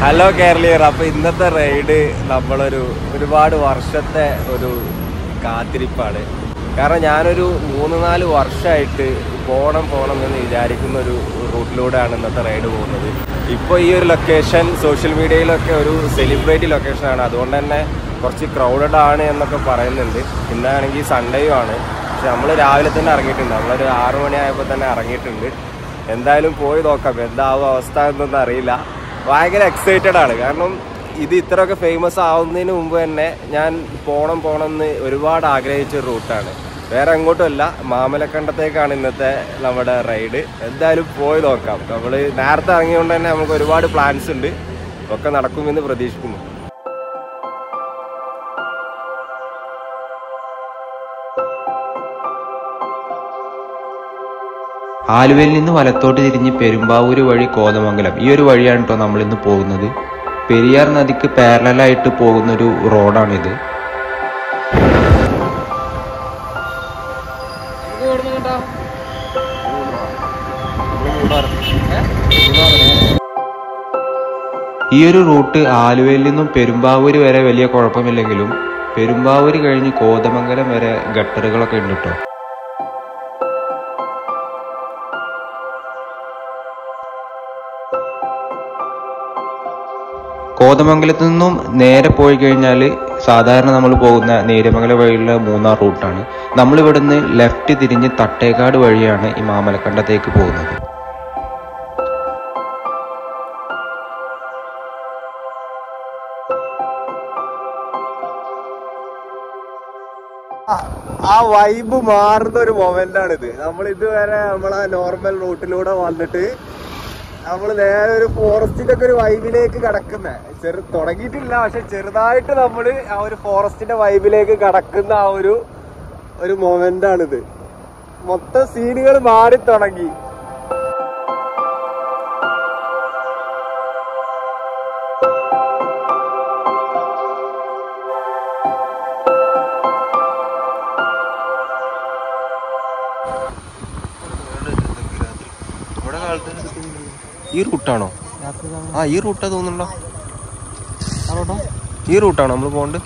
Hello കേരളീയർ അപ്പൊ ഇന്നത്തെ റൈഡ് നമ്മളൊരു ഒരുപാട് വർഷത്തെ ഒരു കാത്തിരിപ്പാണ് കാരണം ഞാനൊരു മൂന്ന് നാല് വർഷമായിട്ട് പോണം പോണം എന്ന് വിചാരിക്കുന്ന ഒരു റൂട്ടിലൂടെയാണ് ഇന്നത്തെ റൈഡ് പോകുന്നത് ഇപ്പോൾ ഈ ഒരു ലൊക്കേഷൻ സോഷ്യൽ മീഡിയയിലൊക്കെ ഒരു സെലിബ്രിറ്റി ലൊക്കേഷനാണ് അതുകൊണ്ട് തന്നെ കുറച്ച് ക്രൗഡഡ് ആണ് എന്നൊക്കെ പറയുന്നുണ്ട് ഇന്നാണെങ്കിൽ സൺഡേയും ആണ് പക്ഷെ നമ്മൾ രാവിലെ തന്നെ ഇറങ്ങിയിട്ടുണ്ട് നമ്മളൊരു ആറു മണിയായപ്പോൾ തന്നെ ഇറങ്ങിയിട്ടുണ്ട് എന്തായാലും പോയി നോക്കാം എന്താവും അവസ്ഥ എന്നൊന്നും അറിയില്ല ഭയങ്കര എക്സൈറ്റഡ് ആണ് കാരണം ഇത് ഇത്രയൊക്കെ ഫേമസ് ആവുന്നതിന് മുമ്പ് തന്നെ ഞാൻ പോണം പോണം എന്ന് ഒരുപാട് ആഗ്രഹിച്ച ഒരു റൂട്ടാണ് വേറെ എങ്ങോട്ടുമല്ല മാമലക്കണ്ടത്തേക്കാണ് ഇന്നത്തെ നമ്മുടെ റൈഡ് എന്തായാലും പോയി നോക്കാം നമ്മൾ നേരത്തെ ഇറങ്ങിയതുകൊണ്ട് തന്നെ നമുക്ക് ഒരുപാട് പ്ലാൻസ് ഉണ്ട് ഒക്കെ നടക്കുമെന്ന് പ്രതീക്ഷിക്കുന്നു ആലുവയിൽ നിന്ന് വലത്തോട്ട് തിരിഞ്ഞ് പെരുമ്പാവൂര് വഴി കോതമംഗലം ഈ ഒരു വഴിയാണ് കേട്ടോ നമ്മൾ ഇന്ന് പോകുന്നത് പെരിയാർ നദിക്ക് പാരലായിട്ട് പോകുന്ന ഒരു റോഡാണിത് ഈ ഒരു റൂട്ട് ആലുവയിൽ നിന്നും പെരുമ്പാവൂര് വരെ വലിയ കുഴപ്പമില്ലെങ്കിലും പെരുമ്പാവൂര് കഴിഞ്ഞ് കോതമംഗലം വരെ ഗട്ടറുകളൊക്കെ ഉണ്ട് കേട്ടോ കോതമംഗലത്ത് നിന്നും നേരെ പോയി കഴിഞ്ഞാൽ സാധാരണ നമ്മൾ പോകുന്ന നേര്യമംഗലം വഴിയുള്ള മൂന്നാർ റൂട്ടാണ് നമ്മൾ ഇവിടുന്ന് ലെഫ്റ്റ് തിരിഞ്ഞ് തട്ടേക്കാട് വഴിയാണ് ഈ മാമലക്കണ്ടത്തേക്ക് പോകുന്നത് ആ വൈബ് മാറുന്ന ഒരു മൊമെന്റ് ആണിത് നമ്മൾ ഇതുവരെ നമ്മളെ നോർമൽ റൂട്ടിലൂടെ വന്നിട്ട് നമ്മൾ നേരെ ഒരു ഫോറസ്റ്റിന്റെ ഒക്കെ ഒരു വൈബിലേക്ക് കടക്കുന്ന ചെറു തുടങ്ങിയിട്ടില്ല പക്ഷെ ചെറുതായിട്ട് നമ്മൾ ആ ഒരു ഫോറസ്റ്റിന്റെ വൈബിലേക്ക് കടക്കുന്ന ആ ഒരു ഒരു മൊമെന്റ് ആണിത് മൊത്തം സീനുകൾ മാറി തുടങ്ങി ഈ റൂട്ടാണോ ആ ഈ റൂട്ടാ തോന്നുന്നുണ്ടോ ഈ റൂട്ടാണോ നമ്മൾ പോകണ്ട്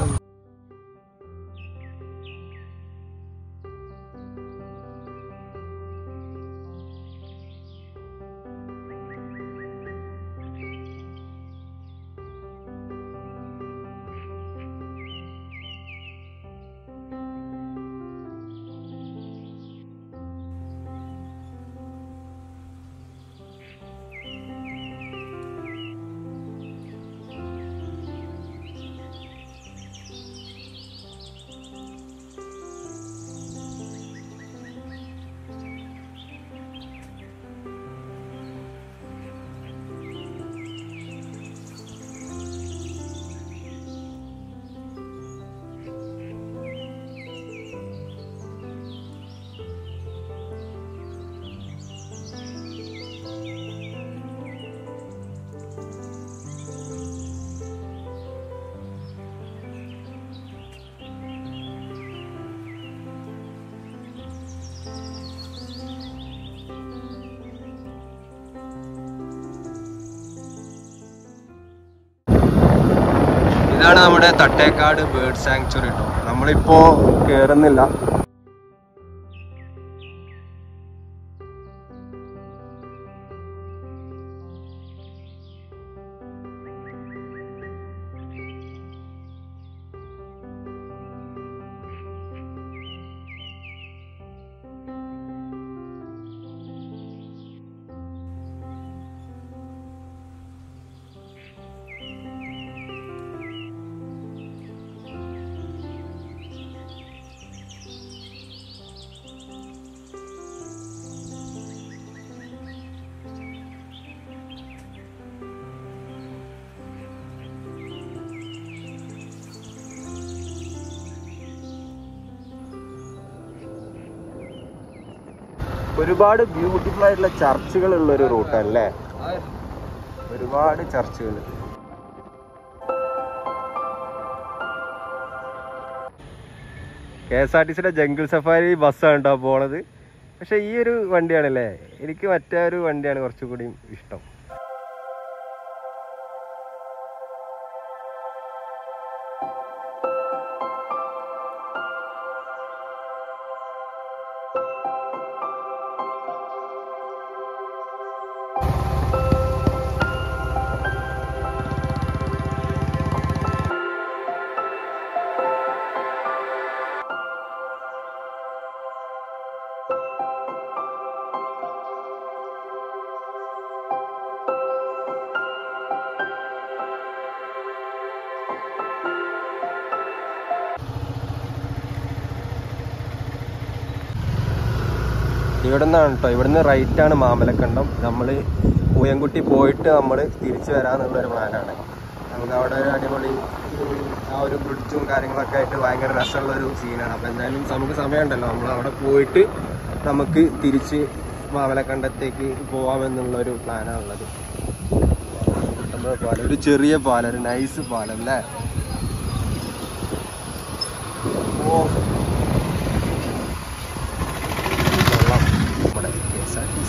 ഇതാണ് നമ്മുടെ തട്ടേക്കാട് ബേർഡ് സാങ്ച്വറി കേട്ടോ നമ്മളിപ്പോ കേറുന്നില്ല ഒരുപാട് ബ്യൂട്ടിഫുൾ ആയിട്ടുള്ള ചർച്ചുകൾ ഉള്ള ഒരു റൂട്ടാണ് അല്ലേ ഒരുപാട് ചർച്ചുകൾ കെ എസ് ആർ ടി സിയുടെ ജംഗിൾ സഫാരി ബസ്സാണ് കേട്ടോ പോണത് പക്ഷെ ഈ ഒരു വണ്ടിയാണല്ലേ എനിക്ക് മറ്റേ ഒരു വണ്ടിയാണ് കുറച്ചുകൂടി ഇഷ്ടം ഇവിടെ നിന്നാണ് കേട്ടോ ഇവിടുന്ന് റൈറ്റ് ആണ് മാമലക്കണ്ടം നമ്മൾ പൂയംകുട്ടി പോയിട്ട് നമ്മൾ തിരിച്ചു വരാന്നുള്ളൊരു പ്ലാനാണ് നമുക്ക് അവിടെ ഒരു അടിപൊളി ആ ഒരു ബ്രിഡ്ജും കാര്യങ്ങളൊക്കെ ആയിട്ട് ഭയങ്കര രസമുള്ള ഒരു സീനാണ് അപ്പോൾ എന്തായാലും നമുക്ക് സമയമുണ്ടല്ലോ നമ്മൾ അവിടെ പോയിട്ട് നമുക്ക് തിരിച്ച് മാമലക്കണ്ടത്തേക്ക് പോവാമെന്നുള്ള ഒരു പ്ലാനാണ് ഉള്ളത് ഇഷ്ടംപോലെ പാലം ഒരു ചെറിയ പാലം ഒരു നൈസ് പാലം അല്ലേ ഓ കൊള്ളാം. നമ്മുടെ KSRTC.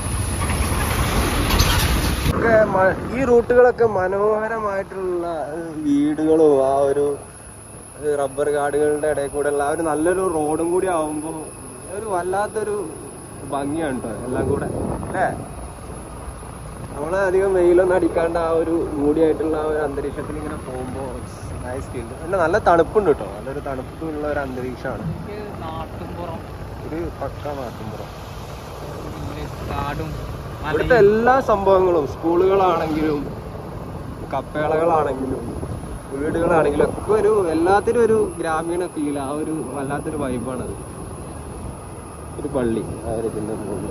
ഒക്കെ മ- ഈ റൂട്ടുകളൊക്കെ മനോഹരമായിട്ടുള്ള ഏഹ്, വീടുകളും ആ ഒരു ഏഹ്, റബ്ബർ കാടുകളുടെ ഇടയിൽ കൂടെ ഉള്ള ആ ഒരു നല്ലൊരു റോഡും കൂടി ആവുമ്പോൾ ഒരു വല്ലാത്തൊരു ഭംഗിയാണ് കേട്ടോ എല്ലാം കൂടെ അല്ലേ നമ്മള് അധികം വെയിലൊന്നും അടിക്കാണ്ട് ആ ഒരു മൂടിയായിട്ടുള്ള ആ ഒരു അന്തരീക്ഷത്തിൽ ഇങ്ങനെ പോകുമ്പോൾ നൈസ് ഫീൽ പിന്നെ നല്ല തണുപ്പുണ്ട് കേട്ടോ നല്ലൊരു തണുപ്പുള്ള ഒരു അന്തരീക്ഷമാണ് നാട്ടുംപുറം ഒരു പക്ക നാട്ടുമ്പുറം കാടും ഇവിടുത്തെ എല്ലാ സംഭവങ്ങളും സ്കൂളുകളാണെങ്കിലും കപ്പേളകളാണെങ്കിലും വീടുകളാണെങ്കിലും ഒക്കെ ഒരു എല്ലാത്തിനും ഒരു ഗ്രാമീണ ഫീൽ ആ ഒരു വല്ലാത്തൊരു വൈബാണത് ഒരു പള്ളി ആ ഒരു ഇതിന്റെ മുകളിൽ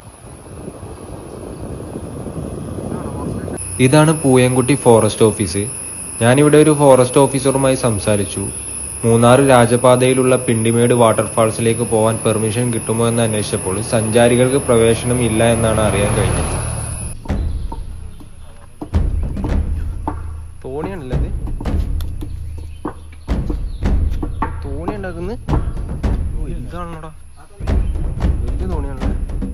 ഇതാണ് പൂയംകുട്ടി ഫോറസ്റ്റ് ഓഫീസ് ഞാനിവിടെ ഒരു ഫോറസ്റ്റ് ഓഫീസറുമായി സംസാരിച്ചു മൂന്നാർ രാജപാതയിലുള്ള പിണ്ടിമേട് വാട്ടർഫാൾസിലേക്ക് പോകാൻ പെർമിഷൻ കിട്ടുമോ എന്ന് അന്വേഷിച്ചപ്പോൾ സഞ്ചാരികൾക്ക് പ്രവേശനം ഇല്ല എന്നാണ് അറിയാൻ കഴിഞ്ഞത് തോണിയാണല്ലേ ഇത് തോണി ഉണ്ടാക്കുന്നത് ഓ ഇതാണോടാ വലിയ തോണിയാണല്ലേ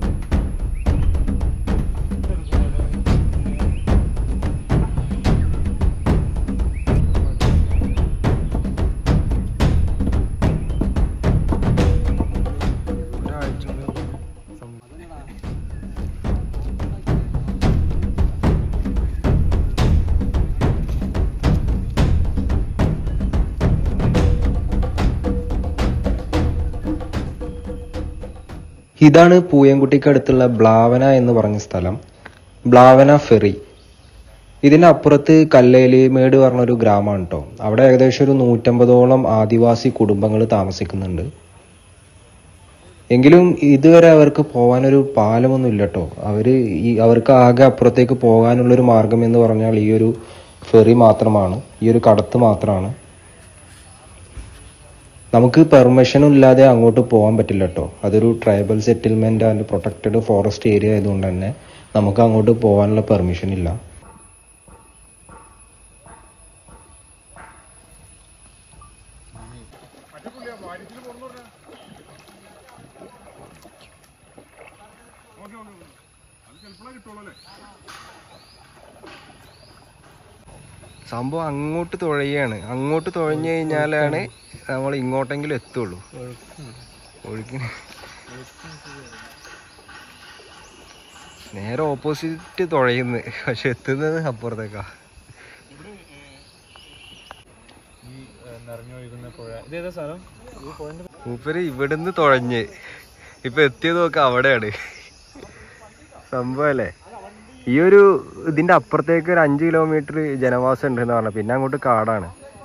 ഒരാഴ്ച ഇതാണ് പൂയംകുട്ടിക്കടുത്തുള്ള ബ്ലാവന എന്ന് പറഞ്ഞ സ്ഥലം ബ്ലാവന ഫെറി ഇതിനപ്പുറത്ത് കല്ലേലി മേട് പറഞ്ഞൊരു ഗ്രാമമാണ് കേട്ടോ അവിടെ ഏകദേശം ഒരു നൂറ്റമ്പതോളം ആദിവാസി കുടുംബങ്ങൾ താമസിക്കുന്നുണ്ട് എങ്കിലും ഇതുവരെ അവർക്ക് പോകാനൊരു പാലമൊന്നും ഇല്ല കേട്ടോ അവര് ഈ അവർക്ക് ആകെ അപ്പുറത്തേക്ക് പോകാനുള്ളൊരു മാർഗം എന്ന് പറഞ്ഞാൽ ഈ ഒരു ഫെറി മാത്രമാണ് ഈ ഒരു കടത്ത് മാത്രമാണ് നമുക്ക് പെർമിഷനും ഇല്ലാതെ അങ്ങോട്ട് പോകാൻ പറ്റില്ല കേട്ടോ അതൊരു tribal settlement and protected forest area ആയതുകൊണ്ട് തന്നെ നമുക്ക് അങ്ങോട്ട് പോകാനുള്ള പെർമിഷൻ ഇല്ല സംഭവം അങ്ങോട്ട് തുഴയാണ് അങ്ങോട്ട് തുഴഞ്ഞു കഴിഞ്ഞാലാണ് നമ്മൾ ഇങ്ങോട്ടെങ്കിലും എത്തുള്ളൂ ഒഴുക്കിന് നേരെ ഓപ്പോസിറ്റ് തുഴയുന്നു പക്ഷെ എത്തുന്നത് അപ്പുറത്തേക്കാ നിറഞ്ഞൊഴുകുന്ന പുഴ ഇതേതാ സ്ഥലം ഈ പുഴന്റെ മൂപ്പര് ഇവിടുന്ന് തുഴഞ്ഞ് ഇപ്പൊ എത്തിയത് നോക്ക അവിടെയാണ് സംഭവല്ലേ ഈ ഒരു ഇതിന്റെ അപ്പുറത്തേക്ക് ഒരു അഞ്ച് കിലോമീറ്റർ ജനവാസം ഉണ്ടെന്ന് പറഞ്ഞു പിന്നെ അങ്ങോട്ട് കാടാണ്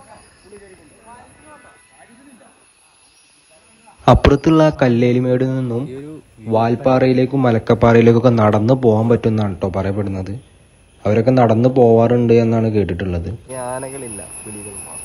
അപ്പുറത്തുള്ള കല്ലേലിമേടിൽ നിന്നും വാൽപ്പാറയിലേക്കും മലക്കപ്പാറയിലേക്കൊക്കെ നടന്നു പോകാൻ പറ്റുമെന്നാണ് കേട്ടോ പറയപ്പെടുന്നത് അവരൊക്കെ നടന്നു പോവാറുണ്ട് എന്നാണ് കേട്ടിട്ടുള്ളത് ആനകളില്ല പുലികൾ മാത്രം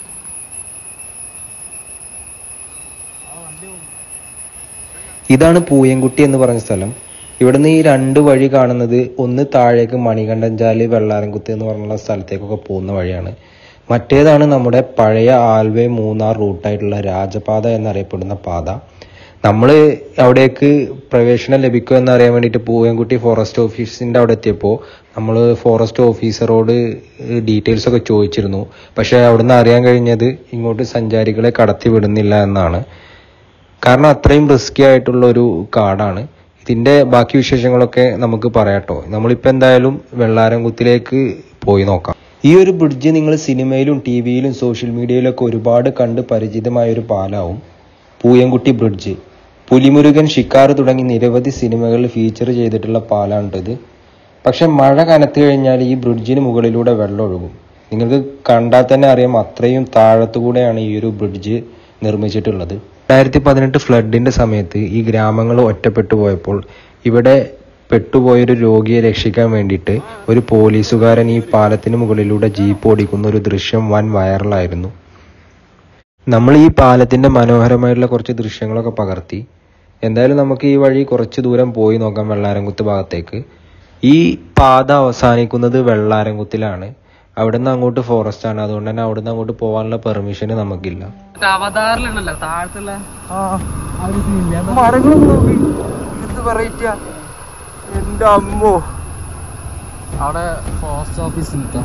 ഇതാണ് പൂയംകുട്ടി എന്ന് പറഞ്ഞ സ്ഥലം ഇവിടുന്ന് ഈ രണ്ട് വഴി കാണുന്നത് ഒന്ന് താഴേക്ക് മണികണ്ഠൻചാല് വെള്ളാരംകുത്ത് എന്ന് പറഞ്ഞുള്ള സ്ഥലത്തേക്കൊക്കെ പോകുന്ന വഴിയാണ് മറ്റേതാണ് നമ്മുടെ പഴയ ആൽവേ മൂന്നാർ റൂട്ടായിട്ടുള്ള രാജപാത എന്നറിയപ്പെടുന്ന പാത നമ്മൾ അവിടേക്ക് പ്രവേശനം ലഭിക്കുമോ എന്നറിയാൻ വേണ്ടിയിട്ട് പൂയംകുട്ടി ഫോറസ്റ്റ് ഓഫീസിൻ്റെ അവിടെ എത്തിയപ്പോൾ നമ്മൾ ഫോറസ്റ്റ് ഓഫീസറോട് ഡീറ്റെയിൽസ് ഒക്കെ ചോദിച്ചിരുന്നു പക്ഷേ അവിടുന്ന് അറിയാൻ കഴിഞ്ഞത് ഇങ്ങോട്ട് സഞ്ചാരികളെ കടത്തി വിടുന്നില്ല എന്നാണ് കാരണം അത്രയും റിസ്കി ആയിട്ടുള്ള ഒരു കാടാണ് ഇതിന്റെ ബാക്കി വിശേഷങ്ങളൊക്കെ നമുക്ക് പറയാട്ടോ നമ്മളിപ്പോ എന്തായാലും വെള്ളാരംകുത്തിലേക്ക് പോയി നോക്കാം ഈ ഒരു ബ്രിഡ്ജ് നിങ്ങൾ സിനിമയിലും ടി വിയിലും സോഷ്യൽ മീഡിയയിലൊക്കെ ഒരുപാട് കണ്ട് പരിചിതമായ ഒരു പാലാവും പൂയംകുട്ടി ബ്രിഡ്ജ് പുലിമുരുകൻ ഷിക്കാർ തുടങ്ങി നിരവധി സിനിമകളിൽ ഫീച്ചർ ചെയ്തിട്ടുള്ള പാലാണിത് പക്ഷെ മഴ കനത്തു കഴിഞ്ഞാൽ ഈ ബ്രിഡ്ജിന് മുകളിലൂടെ വെള്ളം ഒഴുകും നിങ്ങൾക്ക് കണ്ടാൽ തന്നെ അറിയാം അത്രയും താഴത്തുകൂടെയാണ് ഈ ഒരു ബ്രിഡ്ജ് നിർമ്മിച്ചിട്ടുള്ളത് രണ്ടായിരത്തി പതിനെട്ട് ഫ്ലഡിന്റെ സമയത്ത് ഈ ഗ്രാമങ്ങൾ ഒറ്റപ്പെട്ടു പോയപ്പോൾ ഇവിടെ പെട്ടുപോയൊരു രോഗിയെ രക്ഷിക്കാൻ വേണ്ടിയിട്ട് ഒരു പോലീസുകാരൻ ഈ പാലത്തിന് മുകളിലൂടെ ജീപ്പ് ഓടിക്കുന്ന ഒരു ദൃശ്യം വൻ വൈറലായിരുന്നു നമ്മൾ ഈ പാലത്തിന്റെ മനോഹരമായിട്ടുള്ള കുറച്ച് ദൃശ്യങ്ങളൊക്കെ പകർത്തി എന്തായാലും നമുക്ക് ഈ വഴി കുറച്ച് ദൂരം പോയി നോക്കാം വെള്ളാരംകുത്ത് ഭാഗത്തേക്ക് ഈ പാത അവസാനിക്കുന്നത് വെള്ളാരംകുത്തിലാണ് അവിടുന്ന് അങ്ങോട്ട് ഫോറസ്റ്റ് ആണ് അതുകൊണ്ട് തന്നെ അവിടുന്ന് അങ്ങോട്ട് പോകാനുള്ള പെർമിഷൻ നമുക്കില്ല മറ്റേ അവതാറിലുണ്ടല്ലോ താഴത്തുള്ള എന്റെ അമ്മോ അവിടെ പോസ്റ്റ് ഓഫീസ് നിൽക്കാം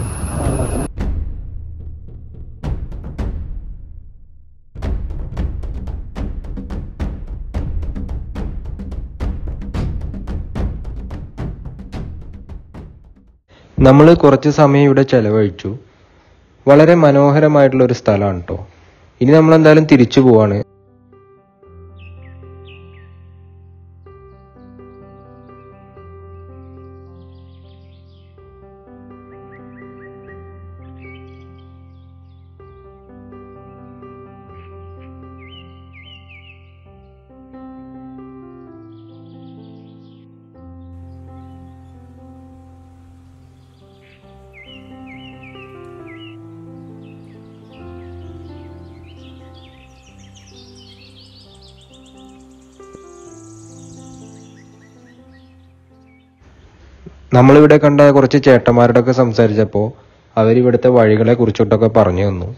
നമ്മൾ കുറച്ച് സമയം ഇവിടെ ചെലവഴിച്ചു വളരെ മനോഹരമായിട്ടുള്ള ഒരു സ്ഥലമാണ് കേട്ടോ ഇനി നമ്മൾ എന്തായാലും തിരിച്ചു പോവാണ് നമ്മളിവിടെ കണ്ട കുറച്ച് ചേട്ടന്മാരോടൊക്കെ സംസാരിച്ചപ്പോൾ അവരിവിടുത്തെ വഴികളെ കുറിച്ചിട്ടൊക്കെ പറഞ്ഞു തന്നു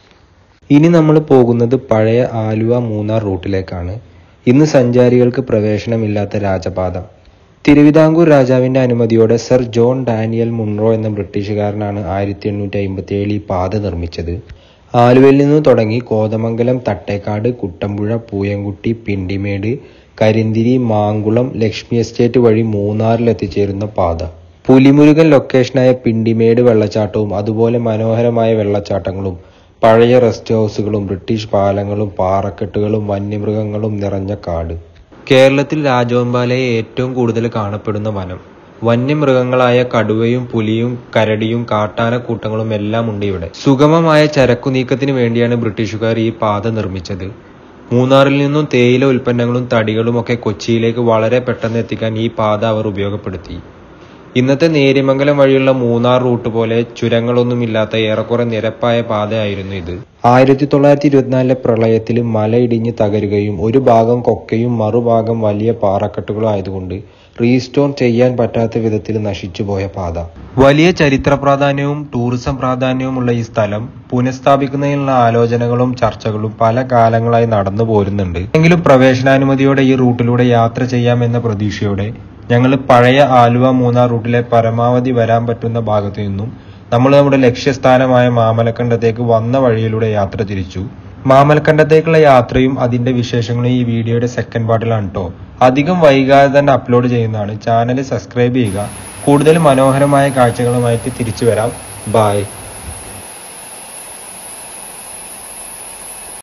ഇനി നമ്മൾ പോകുന്നത് പഴയ ആലുവ മൂന്നാർ റൂട്ടിലേക്കാണ് ഇന്ന് സഞ്ചാരികൾക്ക് പ്രവേശനമില്ലാത്ത രാജപാത തിരുവിതാംകൂർ രാജാവിന്റെ അനുമതിയോടെ സർ ജോൺ ഡാനിയൽ മുൺറോ എന്ന ബ്രിട്ടീഷുകാരനാണ് ആയിരത്തി എണ്ണൂറ്റി അമ്പത്തി ഏഴിൽ ഈ പാത നിർമ്മിച്ചത് ആലുവയിൽ നിന്ന് തുടങ്ങി കോതമംഗലം തട്ടേക്കാട് കുട്ടമ്പുഴ പൂയംകുട്ടി പിണ്ടിമേട് കരിന്തിരി മാങ്കുളം ലക്ഷ്മി എസ്റ്റേറ്റ് വഴി മൂന്നാറിൽ എത്തിച്ചേരുന്ന പാത പുലിമുരുകൻ ലൊക്കേഷനായ പിണ്ടിമേട് വെള്ളച്ചാട്ടവും അതുപോലെ മനോഹരമായ വെള്ളച്ചാട്ടങ്ങളും പഴയ റെസ്റ്റ് ഹൗസുകളും ബ്രിട്ടീഷ് പാലങ്ങളും പാറക്കെട്ടുകളും വന്യമൃഗങ്ങളും നിറഞ്ഞ കാട് കേരളത്തിൽ രാജവെമ്പാലയെ ഏറ്റവും കൂടുതൽ കാണപ്പെടുന്ന വനം വന്യമൃഗങ്ങളായ കടുവയും പുലിയും കരടിയും കാട്ടാനക്കൂട്ടങ്ങളും എല്ലാം ഉണ്ട് ഇവിടെ സുഗമമായ ചരക്കു നീക്കത്തിന് വേണ്ടിയാണ് ബ്രിട്ടീഷുകാർ ഈ പാത നിർമ്മിച്ചത് മൂന്നാറിൽ നിന്നും തേയില ഉൽപ്പന്നങ്ങളും തടികളും ഒക്കെ കൊച്ചിയിലേക്ക് വളരെ പെട്ടെന്ന് എത്തിക്കാൻ ഈ പാത അവർ ഉപയോഗപ്പെടുത്തി ഇന്നത്തെ നേര്യമംഗലം വഴിയുള്ള മൂന്നാർ റൂട്ട് പോലെ ചുരങ്ങളൊന്നുമില്ലാത്ത ഏറെക്കുറെ നിരപ്പായ പാതയായിരുന്നു ഇത് ആയിരത്തി തൊള്ളായിരത്തി ഇരുപത്തിനാലിലെ പ്രളയത്തിൽ മലയിടിഞ്ഞ് തകരുകയും ഒരു ഭാഗം കൊക്കയും മറുഭാഗം വലിയ പാറക്കെട്ടുകളും ആയതുകൊണ്ട് റീസ്റ്റോർ ചെയ്യാൻ പറ്റാത്ത വിധത്തിൽ നശിച്ചുപോയ പാത വലിയ ചരിത്ര പ്രാധാന്യവും ടൂറിസം പ്രാധാന്യവുമുള്ള ഈ സ്ഥലം പുനഃസ്ഥാപിക്കുന്നതിനുള്ള ആലോചനകളും ചർച്ചകളും പല കാലങ്ങളായി നടന്നു പോരുന്നുണ്ട് എങ്കിലും പ്രവേശനാനുമതിയോടെ ഈ റൂട്ടിലൂടെ യാത്ര ചെയ്യാമെന്ന പ്രതീക്ഷയോടെ ഞങ്ങൾ പഴയ ആലുവ മൂന്നാർ റൂട്ടിലെ പരമാവധി വരാൻ പറ്റുന്ന ഭാഗത്തു നിന്നും നമ്മൾ നമ്മുടെ ലക്ഷ്യസ്ഥാനമായ മാമലക്കണ്ടത്തേക്ക് വന്ന വഴിയിലൂടെ യാത്ര തിരിച്ചു മാമലക്കണ്ടത്തേക്കുള്ള യാത്രയും അതിന്റെ വിശേഷങ്ങളും ഈ വീഡിയോയുടെ സെക്കൻഡ് പാർട്ടിലാണ് കേട്ടോ അധികം വൈകാതെ തന്നെ അപ്ലോഡ് ചെയ്യുന്നതാണ് ചാനൽ സബ്സ്ക്രൈബ് ചെയ്യുക കൂടുതൽ മനോഹരമായ കാഴ്ചകളുമായിട്ട് തിരിച്ചു വരാം ബായ്